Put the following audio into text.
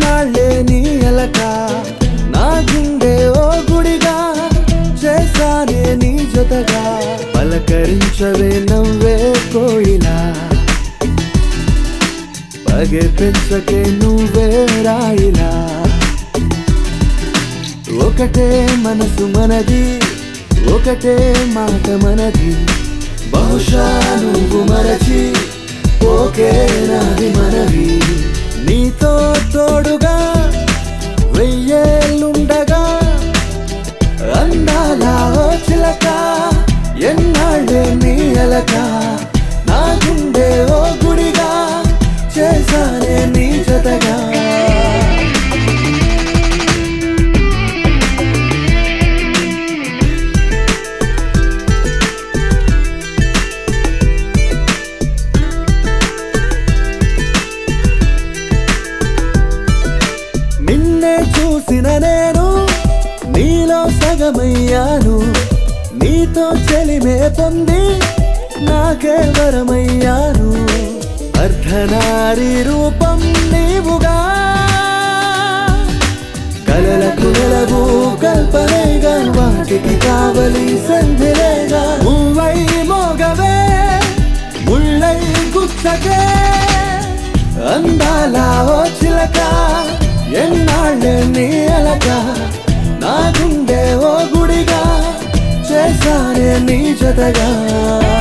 ఎన్నాళ్ళే నీ ఎలక నా గుండె ఓ గుడిగా చేశానే నీ జతగా పలకరించవే నవ్వే కోయిలా పగే పెంచకే నువ్వే రాయిలా ఒకటే మనసు మనది ఒకటే మాట మనది బహుశా నువ్వు మరచి ఓకే నాది మనవి నీతో తోడుగా వెయ్యేళ్ళుండగా అందాల ఓ చిలక ఎన్నాళ్ళే నీ అలక నా గుండె ఓ గుడిగా చేశానే నీ జతగా నిన్నే చూసిన నేను నీలో సగమయ్యాను నీతో చెలిమే పొంది నాకే వరమయ్యాను అర్ధనారి రూపం నీవుగా కలలకు వెలగు కల్పనేగా వాటికి కావలి సంధిలేగా మువ్వై మోగవే ముళ్ళై గుచ్చకే అందాల ఓ చిలక ఎన్నాళ్ళే నీ అలక నా గుండె ఓ గుడిగా చేశానే నీ జతగా